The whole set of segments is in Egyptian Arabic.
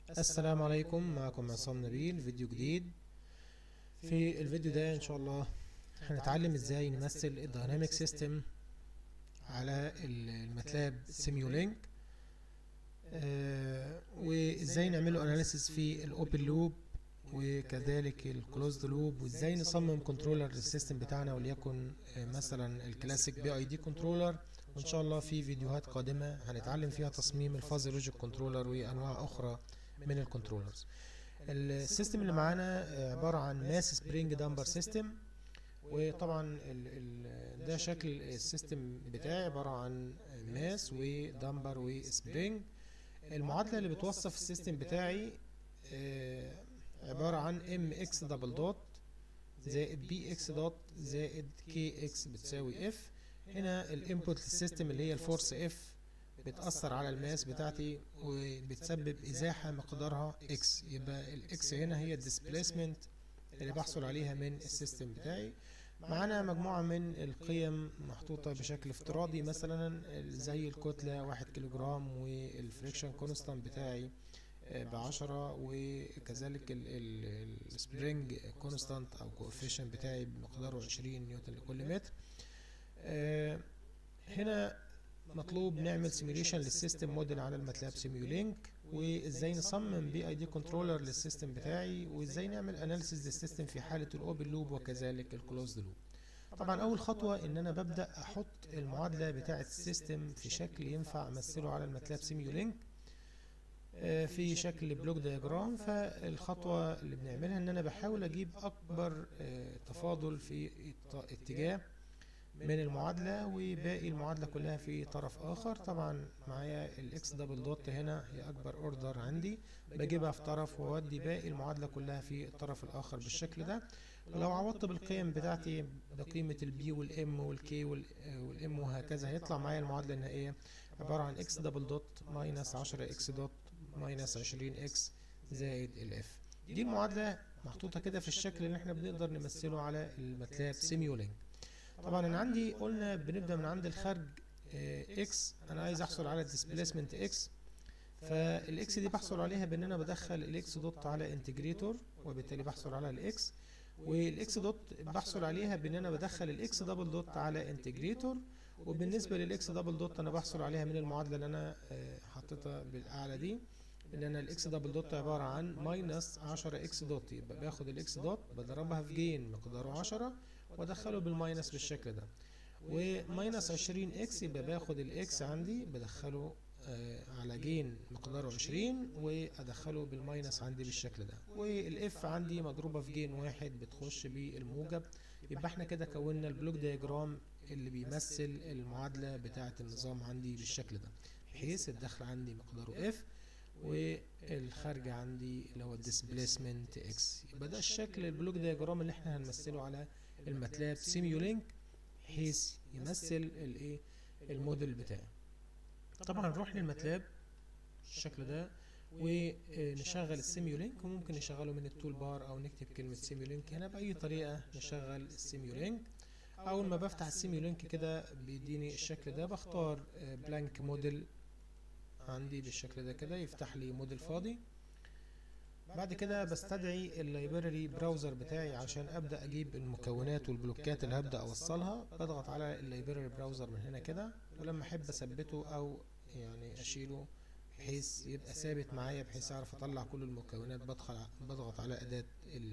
السلام عليكم معكم عصام نبيل فيديو جديد في الفيديو ده ان شاء الله هنتعلم ازاي نمثل الديناميك سيستم على الماتلاب سيميولينك آه وازاي نعمله اناليسيس في الاوبن لوب وكذلك الكلوزد لوب وازاي نصمم كنترولر للسيستم بتاعنا وليكن آه مثلا الكلاسيك بي اي دي كنترولر وان شاء الله في فيديوهات قادمه هنتعلم فيها تصميم الفازي لوجيك كنترولر وانواع اخرى من الكنترولرز السيستم اللي معانا عبارة عن ماس سبرينج دامبر سيستم وطبعا ال ال ده شكل السيستم بتاعي عبارة عن ماس ودامبر وسبرينج المعادلة اللي بتوصف السيستم بتاعي عبارة عن ام اكس دبل دوت زائد بي اكس دوت زائد كي اكس بتساوي اف هنا الانبوت للسيستم اللي هي الفورس اف بتأثر على الماس بتاعتي وبتسبب إزاحة مقدارها x يبقى الاكس هنا هي الديسبليسمنت اللي بحصل عليها من السيستم بتاعي معانا مجموعة من القيم محطوطة بشكل افتراضي مثلا زي الكتلة واحد كيلو جرام والفريكشن كونستانت بتاعي بعشرة وكذلك السبرينج كونستانت أو كوفيشن بتاعي بمقداره عشرين نيوتن لكل متر هنا مطلوب نعمل سيميوليشن للسيستم موديل على الماتلاب سيميولينك وازاي نصمم بي اي دي كنترولر للسيستم بتاعي وازاي نعمل اناليسيز للسيستم في حاله الاوبن لوب وكذلك الكلوزد لوب طبعا اول خطوه ان انا ببدا احط المعادله بتاعه السيستم في شكل ينفع امثله على الماتلاب سيميولينك في شكل بلوك دياجرام فالخطوه اللي بنعملها ان انا بحاول اجيب اكبر تفاضل في اتجاه من المعادلة وباقي المعادلة كلها في طرف آخر طبعا معايا الإكس دبل دوت هنا هي أكبر أوردر عندي بجيبها في طرف وأودي باقي المعادلة كلها في الطرف الآخر بالشكل ده ولو عوضت بالقيم بتاعتي بقيمة البي والإم والكي والإم وهكذا هيطلع معايا المعادلة النهائية عبارة عن إكس دبل دوت ماينس عشرة إكس دوت ماينس عشرين إكس زائد الإف دي المعادلة محطوطة كده في الشكل اللي احنا بنقدر نمثله على الماتلاب سيميولينك طبعا انا عندي قلنا بنبدا من عند الخارج اكس انا عايز احصل على الديسبيسمنت اكس فالاكس دي بحصل عليها بان انا بدخل الاكس دوت على انتجريتور وبالتالي بحصل على الاكس والاكس دوت بحصل عليها بان انا بدخل الاكس دبل دوت على انتجريتور وبالنسبه للاكس دبل دوت انا بحصل عليها من المعادله اللي انا حطيتها بالاعلى دي ان انا الاكس دبل دوت عباره عن ماينس 10 اكس دوت يبقى باخد الاكس دوت بضربها في جين مقداره 10 وادخله بالماينس بالشكل ده وماينس 20 اكس يبقى باخد الاكس عندي بدخله آه على جين مقداره 20 وادخله بالماينس عندي بالشكل ده والاف عندي مضروبه في جين واحد بتخش بالموجب يبقى احنا كده كونا البلوك دياجرام اللي بيمثل المعادله بتاعه النظام عندي بالشكل ده بحيث الدخل عندي مقداره اف والخارج عندي اللي هو الديسبليسمنت اكس يبقى ده الشكل البلوك دياجرام اللي احنا هنمثله على الماتلاب سيميولينك بحيث يمثل الايه الموديل بتاعي طبعا نروح للماتلاب بالشكل ده ونشغل السيميولينك وممكن نشغله من التول بار او نكتب كلمة سيميولينك هنا بأي طريقة نشغل السيميولينك اول ما بفتح السيميولينك كده بيديني الشكل ده بختار بلانك موديل عندي بالشكل ده كده يفتح لي موديل فاضي بعد كده بستدعي اللايبراري براوزر بتاعي عشان ابدا اجيب المكونات والبلوكات اللي هبدا اوصلها بضغط على اللايبراري براوزر من هنا كده ولما احب اثبته او يعني اشيله بحيث يبقى ثابت معايا بحيث اعرف اطلع كل المكونات بدخل بضغط على اداه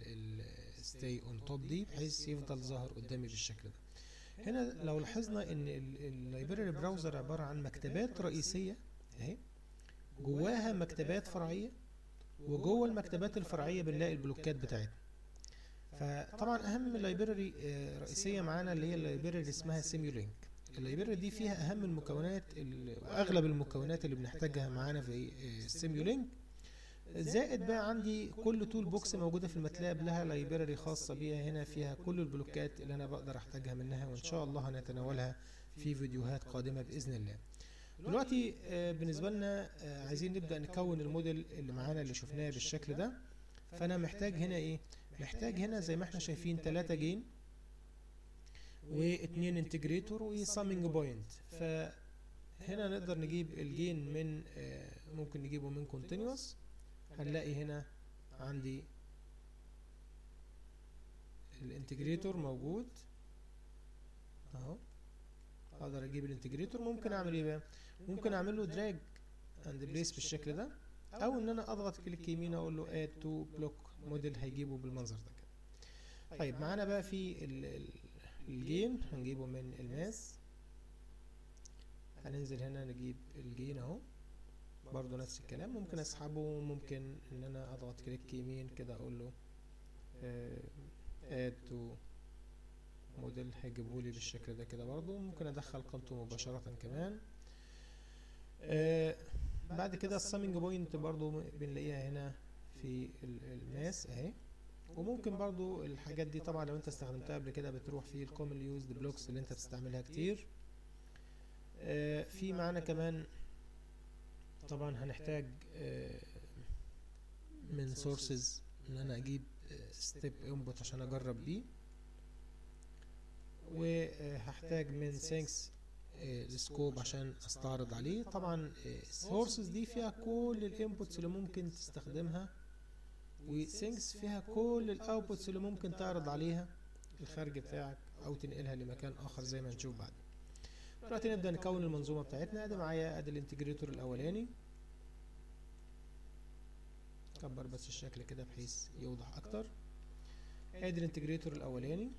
الستي اون توب دي بحيث يفضل ظاهر قدامي بالشكل ده هنا لو لاحظنا ان اللايبراري براوزر عباره عن مكتبات رئيسيه اهي جواها مكتبات فرعيه وجوه المكتبات الفرعيه بنلاقي البلوكات بتاعتنا فطبعا اهم لايبراري رئيسيه معانا اللي هي اللايبراري اللي اسمها سيميولينك اللايبراري دي فيها اهم المكونات واغلب المكونات اللي بنحتاجها معانا في السيميولينك زائد بقى عندي كل تول بوكس موجوده في الماتلاب لها لايبراري خاصه بيها هنا فيها كل البلوكات اللي انا بقدر احتاجها منها وان شاء الله هنتناولها في فيديوهات قادمه باذن الله دلوقتي بالنسبة لنا عايزين نبدأ نكون الموديل اللي معانا اللي شفناه بالشكل ده فأنا محتاج هنا إيه؟ محتاج هنا زي ما احنا شايفين تلاتة جين واتنين انتجريتور وسامينج بوينت فهنا نقدر نجيب الجين من ممكن نجيبه من كونتينوس هنلاقي هنا عندي الانتجريتور موجود اهو اقدر اجيب الانتجريتور ممكن اعمل ايه بقى ممكن اعمل له دراج اند بليس بالشكل ده او ان انا اضغط كليك يمين اقول له اد تو بلوك موديل هيجيبه بالمنظر ده كده طيب معانا بقى في ال- ال- الجين هنجيبه من الماس هننزل هنا نجيب الجين اهو برضو نفس الكلام ممكن اسحبه ممكن ان انا اضغط كليك يمين كده اقول له اد تو موديل هيجيبهولي بالشكل ده كده برضو ممكن ادخل قيمته مباشرة كمان آه بعد كده السامينج بوينت برضو بنلاقيها هنا في ال- الماس اهي وممكن برضو الحاجات دي طبعا لو انت استخدمتها قبل كده بتروح في الكومن يوزد بلوكس اللي انت بتستعملها كتير آه في معانا كمان طبعا هنحتاج آه من سورسز ان انا اجيب ستيب انبوت عشان اجرب بيه وهحتاج من سينكس السكوب عشان استعرض عليه طبعا السورسز دي فيها كل الانبوتس اللي ممكن تستخدمها وسينكس فيها كل الاوتبوتس اللي ممكن تعرض عليها الخارج بتاعك او تنقلها لمكان اخر زي ما نشوف بعدين دلوقتي نبدا نكون المنظومه بتاعتنا ادي معايا ادي الانتجريتور الاولاني كبر بس الشكل كده بحيث يوضح اكتر ادي الانتجريتور الاولاني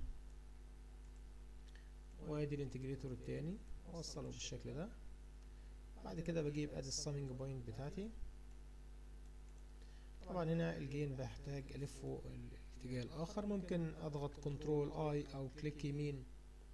وادي الانتجريتور التاني اوصله بالشكل ده بعد كده بجيب ادي السامينج بوينت بتاعتي طبعا هنا الجين بحتاج الفه الاتجاه الاخر ممكن اضغط كنترول اي او كليك يمين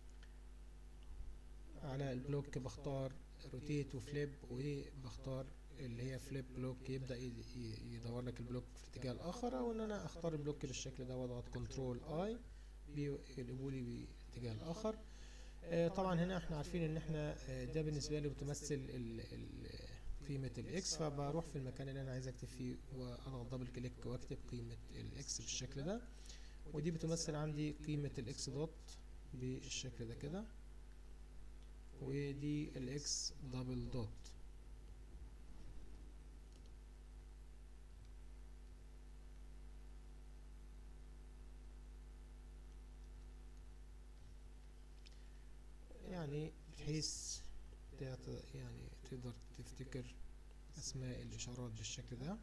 على البلوك بختار روتيت وفليب وبختار اللي هي فليب بلوك يبدا ي- ي- يدور لك البلوك في الاتجاه الاخر او ان انا اختار البلوك بالشكل ده واضغط كنترول اي بيقلبوا لي بالاتجاه الاخر آه، طبعا هنا احنا عارفين ان احنا آه، ده بالنسبه لي بتمثل ال- ال- قيمه الاكس فبروح في المكان اللي انا عايز اكتب فيه واضغط دبل كليك واكتب قيمه الاكس بالشكل ده ودي بتمثل عندي قيمه الاكس دوت بالشكل ده كده ودي الاكس دبل دوت يعني بحيث تعت- يعني تقدر تفتكر اسماء الاشارات بالشكل ده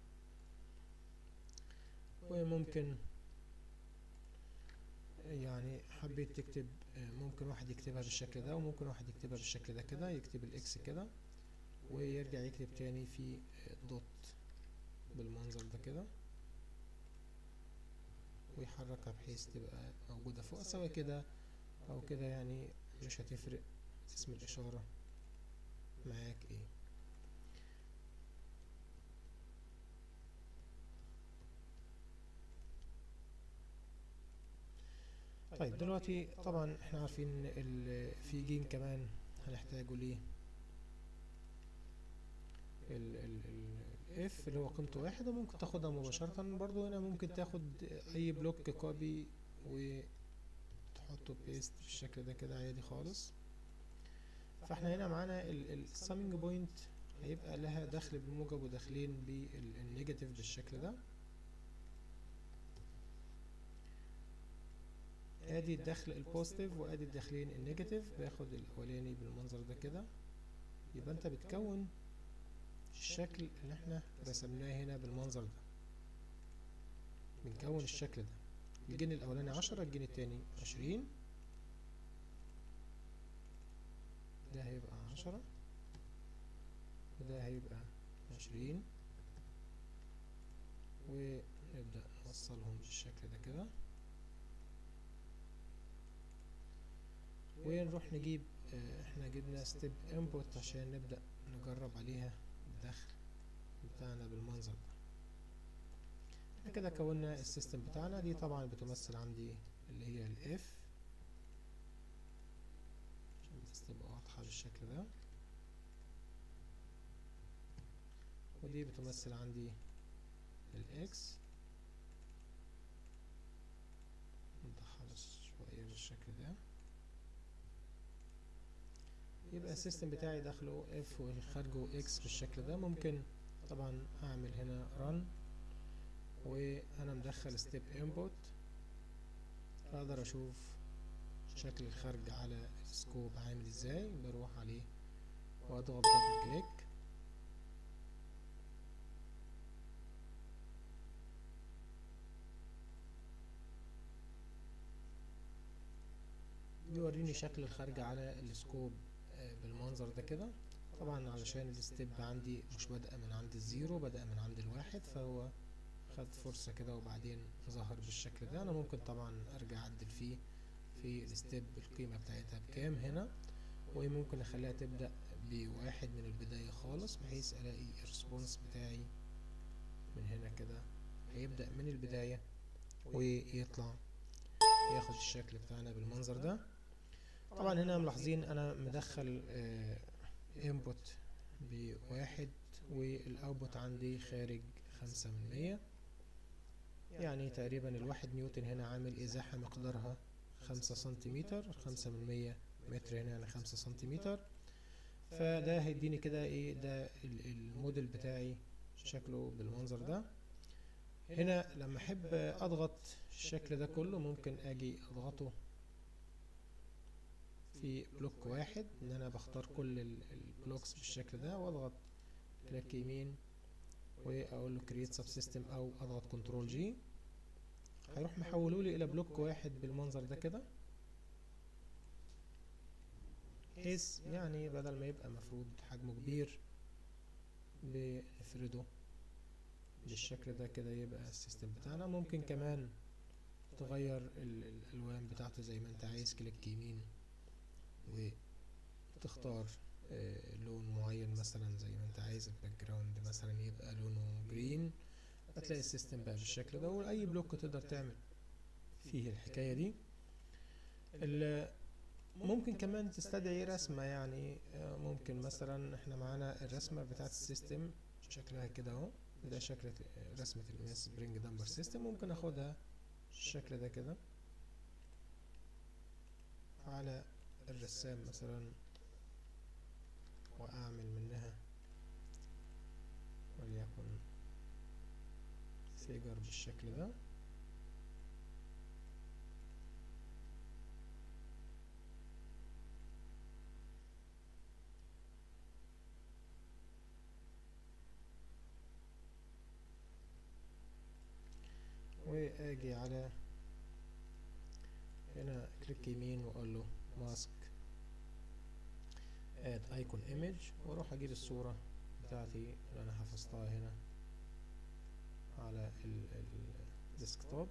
وممكن يعني حبيت تكتب آه، ممكن واحد يكتبها بالشكل ده وممكن واحد يكتبها بالشكل ده كده يكتب الاكس كده ويرجع يكتب تاني في آه، دوت بالمنظر ده كده ويحركها بحيث تبقى موجودة فوق سواء كده او كده يعني مش هتفرق اسم الاشارة معاك ايه طيب دلوقتي طبعا احنا عارفين ان ال- في جين كمان هنحتاجه ليه ال ال ال F اللي هو قيمته واحد وممكن تاخدها مباشرة برضو هنا ممكن تاخد اي بلوك كوبي وتحطه بيست بالشكل ده كده عادي خالص فاحنا هنا معانا السامينج بوينت هيبقى لها دخل بالموجب وداخلين بالنيجاتيف بالشكل ده ادي الدخل البوزيتيف وادي الداخلين النيجاتيف باخد الاولاني بالمنظر ده كده يبقى انت بتكون الشكل اللي احنا رسمناه هنا بالمنظر ده بنكون الشكل ده الجن الاولاني عشرة الجن التاني عشرين ده هيبقى عشرة وده هيبقى عشرين ونبدأ نوصلهم بالشكل ده كده ونروح نجيب آه، احنا جبنا ستيب انبوت عشان نبدأ نجرب عليها الدخل بتاعنا بالمنظر ده احنا كده كونا السيستم بتاعنا دي طبعا بتمثل عندي اللي هي الاف عشان بس تبقى واضحة بالشكل ده ودي بتمثل عندي الاكس نوضحها بس شوية بالشكل ده يبقى السيستم بتاعي داخله اف وخارجه اكس بالشكل ده ممكن طبعا هعمل هنا run وانا مدخل ستيب انبوت اقدر اشوف شكل الخارج على السكوب عامل ازاي بروح عليه واضغط دبل كليك بيوريني شكل الخارج على السكوب آه، بالمنظر ده كده طبعا علشان الستيب عندي مش بادئة من عند الزيرو بادئة من عند الواحد فهو خد فرصة كده وبعدين ظهر بالشكل ده انا ممكن طبعا ارجع اعدل فيه في الستيب القيمة بتاعتها بكام هنا وممكن اخليها تبدأ بواحد من البداية خالص بحيث الاقي الريسبونس بتاعي من هنا كده هيبدأ من البداية ويطلع ياخد الشكل بتاعنا بالمنظر ده طبعا هنا ملاحظين انا مدخل انبوت بواحد والاوتبوت عندي خارج خمسة من مية يعني تقريبا الواحد نيوتن هنا عامل ازاحة مقدارها خمسة سنتيمتر خمسة من مية متر هنا يعني خمسة سنتيمتر فده هيديني كده ايه ده ال- الموديل بتاعي شكله بالمنظر ده هنا لما احب اضغط الشكل ده كله ممكن اجي اضغطه في بلوك واحد ان انا بختار كل ال- البلوكس بالشكل ده واضغط كليك يمين واقول له create subsystem او اضغط كنترول جي هيروح محوله لي الى بلوك واحد بالمنظر ده كده بحيث يعني بدل ما يبقى مفروض حجمه كبير بنفرده بالشكل ده كده يبقى السيستم بتاعنا ممكن كمان تغير ال- الالوان بتاعته زي ما انت عايز كليك يمين وتختار آه، لون معين مثلا زي ما انت عايز الباك جراوند مثلا يبقى لونه جرين هتلاقي السيستم بقى بالشكل ده واي بلوك تقدر تعمل فيه الحكاية دي ال- ممكن كمان تستدعي رسمة يعني آه، ممكن مثلا احنا معانا الرسمة بتاعت السيستم شكلها كده اهو ده شكل رسمة الماس برينج دمبر سيستم ممكن اخدها الشكل ده كده على الرسام مثلا واعمل منها وليكن فيجر بالشكل ده واجي على هنا كليك يمين واقول له ماسك اد ايكون ايمج واروح اجيب الصورة بتاعتي اللي انا حفظتها هنا على الديسكتوب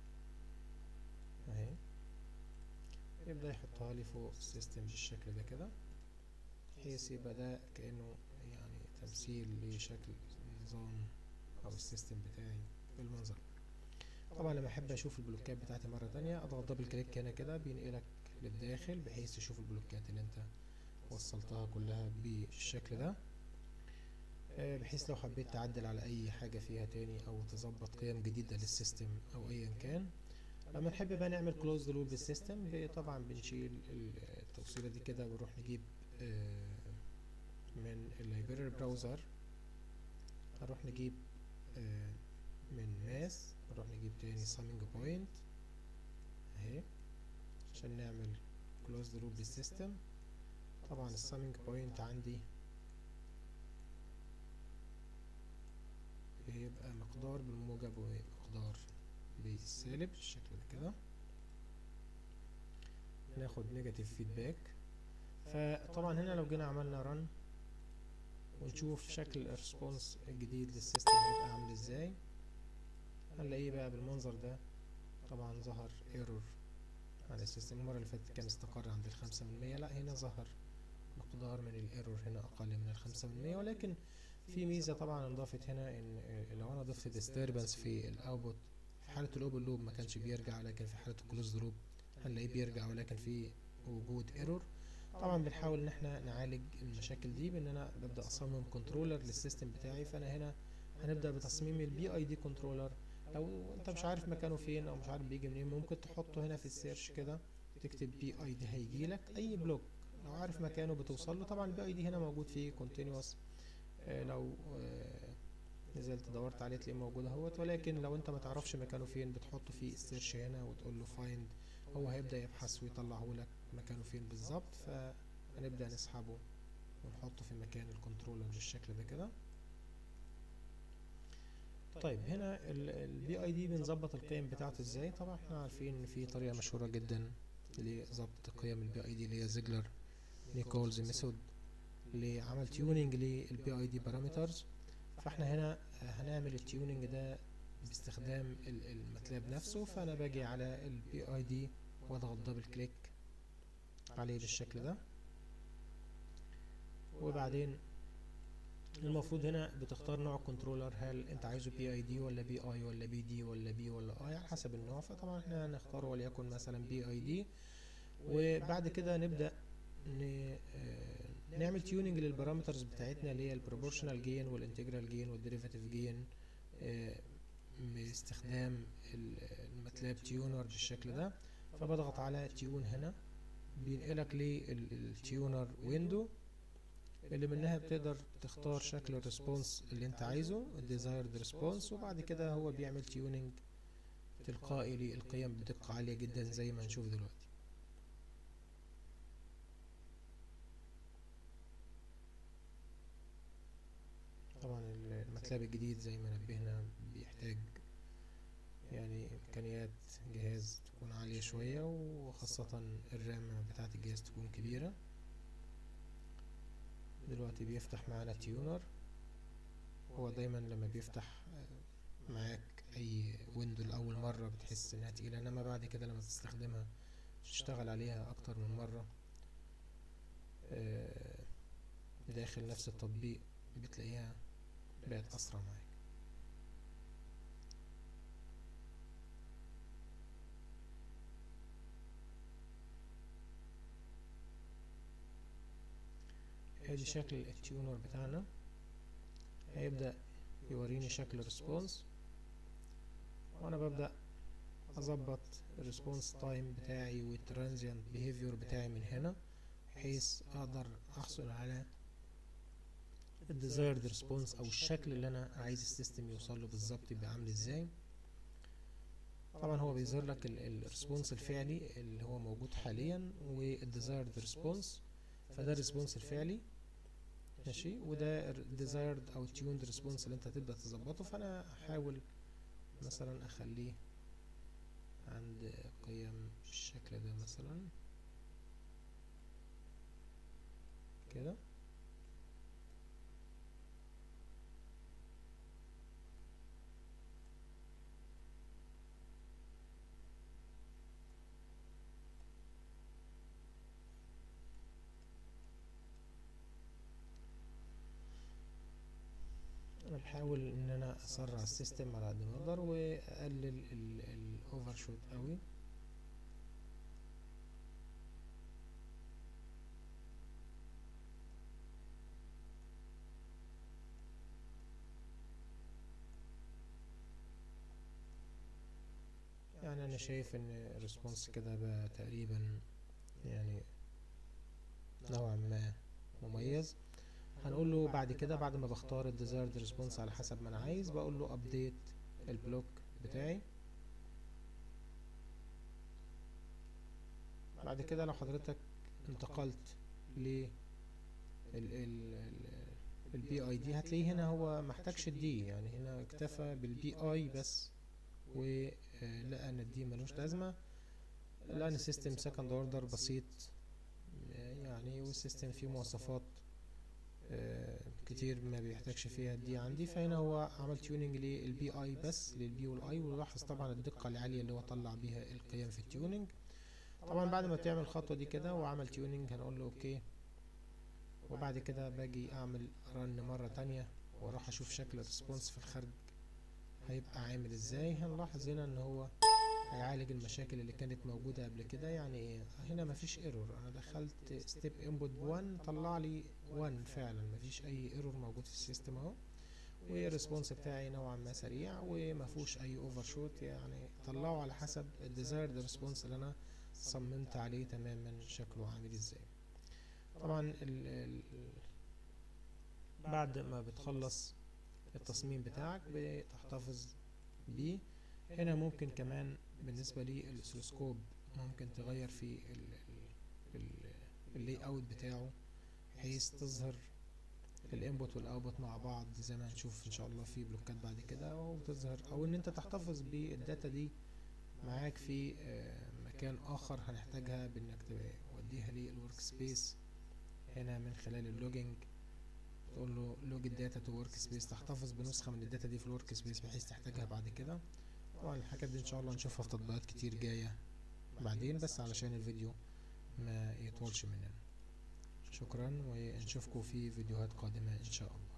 اهي يبدأ يحطها لي فوق السيستم بالشكل ده كده بحيث يبقى ده كأنه يعني تمثيل لشكل النظام او السيستم بتاعي بالمنظر طبعا لما احب اشوف البلوكات بتاعتي مره تانية اضغط دبل كليك هنا كده بينقلك للداخل بحيث تشوف البلوكات اللي انت وصلتها كلها بالشكل ده آه، بحيث لو حبيت تعدل على اي حاجه فيها تاني او تظبط قيم جديده للسيستم او ايا كان لما نحب بقى نعمل كلوز لوب للسيستم ب- طبعا بنشيل ال- التوصيله دي كده ونروح نجيب آه، من اللايبراري براوزر هنروح نجيب آه، من ماس نروح نجيب تاني سامينج بوينت اهي عشان نعمل كلوز لوب للسيستم طبعا السامينج بوينت عندي بيبقى مقدار بالموجب ومقدار بالسالب بالشكل ده كده ناخد نيجاتيف فيدباك فطبعا هنا لو جينا عملنا رن ونشوف شكل الريسبونس الجديد للسيستم هيبقى عامل ازاي هنلاقيه بقى بالمنظر ده طبعا ظهر ايرور على السيستم المرة اللي فاتت كان استقر عند الخمسة من مية لا هنا ظهر مقدار من الايرور هنا اقل من الخمسة من مية ولكن في ميزة طبعا انضافت هنا ان لو انا ضفت disturbance في الاوتبوت في حالة الاوبن لوب ما كانش بيرجع لكن في حالة الكلوز لوب هنلاقيه بيرجع ولكن في وجود ايرور طبعا بنحاول ان احنا نعالج المشاكل دي بان انا ببدا اصمم كنترولر للسيستم بتاعي فانا هنا هنبدا بتصميم البي اي دي كنترولر لو انت مش عارف مكانه فين او مش عارف بيجي منين ممكن تحطه هنا في السيرش كده تكتب بي اي دي هيجي لك اي بلوك لو عارف مكانه بتوصل له طبعا البي اي دي هنا موجود فيه كونتينوس لو آه، نزلت دورت عليه تلاقيه موجود اهوت ولكن لو انت ما تعرفش مكانه فين بتحطه في السيرش هنا وتقول له فايند هو هيبدأ يبحث ويطلعه لك مكانه فين بالظبط فهنبدأ نسحبه ونحطه في مكان الكنترولر بالشكل ده كده طيب هنا البي اي دي بنظبط القيم بتاعته ازاي طبعا احنا عارفين ان في طريقه مشهوره جدا لظبط قيم البي اي دي اللي هي زيجلر نيكولز ميثود لعمل تيوننج للبي اي دي بارامترز فاحنا هنا هنعمل التيوننج ده باستخدام الماتلاب نفسه فانا باجي على البي اي دي واضغط دبل كليك عليه بالشكل ده وبعدين المفروض هنا بتختار نوع الكنترولر هل انت عايزه بي اي دي ولا بي اي ولا بي دي ولا بي ولا اي على حسب النوع فطبعا احنا هنختاره وليكن مثلا بي اي دي وبعد كده نبدا نعمل تيوننج للبارامترز بتاعتنا اللي هي البروبورشنال جين والانتجرال جين والديريفاتيف جين باستخدام الماتلاب تيونر بالشكل ده فبضغط على تيون هنا بينقلك للتيونر ويندو اللي منها بتقدر تختار شكل الريسبونس اللي انت عايزه الديزايرد ريسبونس وبعد كده هو بيعمل تيوننج تلقائي للقيم بدقة عالية جدا زي ما نشوف دلوقتي طبعا الماتلاب الجديد زي ما نبهنا بيحتاج يعني امكانيات جهاز تكون عالية شوية وخاصة الرام بتاعة الجهاز تكون كبيرة دلوقتي بيفتح معانا تيونر هو دايما لما بيفتح معاك اي ويندو لاول مره بتحس انها تقيله انما بعد كده لما تستخدمها تشتغل عليها اكتر من مره داخل نفس التطبيق بتلاقيها بقت اسرع معاك ادي شكل التيونر بتاعنا هيبدأ يوريني شكل الريسبونس وانا ببدأ اظبط الريسبونس تايم بتاعي والترانزيانت بيهيفير بتاعي من هنا بحيث اقدر احصل على الديزايرد ريسبونس او الشكل اللي انا عايز السيستم يوصل له بالظبط يبقى عامل ازاي طبعا هو بيظهر لك الريسبونس الفعلي اللي هو موجود حاليا والديزايرد ريسبونس فده الريسبونس الفعلي ماشي وده الديزايرد او تيوند ريسبونس اللي انت هتبدا تظبطه فانا هحاول مثلا اخليه عند قيم بالشكل ده مثلا كده انا بحاول ان انا اسرع السيستم على قد ما اقدر واقلل الاوفر شوت قوي يعني انا شايف ان الريسبونس كده بقى تقريبا يعني نوعا ما مميز هنقول له بعد كده بعد ما بختار الديزايرد ريسبونس على حسب ما انا عايز بقول له ابديت البلوك بتاعي بعد كده لو حضرتك انتقلت ل البي اي دي هتلاقيه هنا هو محتاجش الدي يعني هنا اكتفى بالبي اي بس ولقى ان الدي ملوش لازمه لقى ان السيستم سكند اوردر بسيط يعني والسيستم فيه مواصفات كتير ما بيحتاجش فيها دي عندي فهنا هو عمل تيوننج للبي اي بس للبي والاي ولاحظ طبعا الدقة العالية اللي هو طلع بيها القيم في التيوننج طبعا بعد ما تعمل الخطوة دي كده وعمل تيوننج هنقول له اوكي وبعد كده باجي اعمل رن مرة تانية واروح اشوف شكل الريسبونس في الخارج هيبقى عامل ازاي هنلاحظ هنا ان هو هيعالج المشاكل اللي كانت موجودة قبل كده يعني ايه هنا مفيش ايرور انا دخلت ستيب انبوت 1 طلع لي 1 فعلا مفيش اي ايرور موجود في السيستم اهو والريسبونس بتاعي نوعا ما سريع ومفهوش اي اوفر شوت يعني طلعه على حسب الديزايرد ريسبونس اللي انا صممت عليه تماما شكله عامل ازاي طبعا ال ال بعد ما بتخلص التصميم بتاعك بتحتفظ بيه هنا ممكن كمان بالنسبة للأسلوسكوب ممكن تغير في اللي اوت بتاعه بحيث تظهر الانبوت والاوتبوت مع بعض زي ما هنشوف ان شاء الله في بلوكات بعد كده وتظهر او ان انت تحتفظ بالداتا دي معاك في مكان اخر هنحتاجها بانك توديها للورك سبيس هنا من خلال اللوجينج تقول له لوج الداتا تو ورك سبيس تحتفظ بنسخه من الداتا دي في الورك سبيس بحيث تحتاجها بعد كده طبعا الحاجات دي ان شاء الله نشوفها في تطبيقات كتير جايه بعدين بس علشان الفيديو ما يطولش مننا شكرا ونشوفكم في فيديوهات قادمة إن شاء الله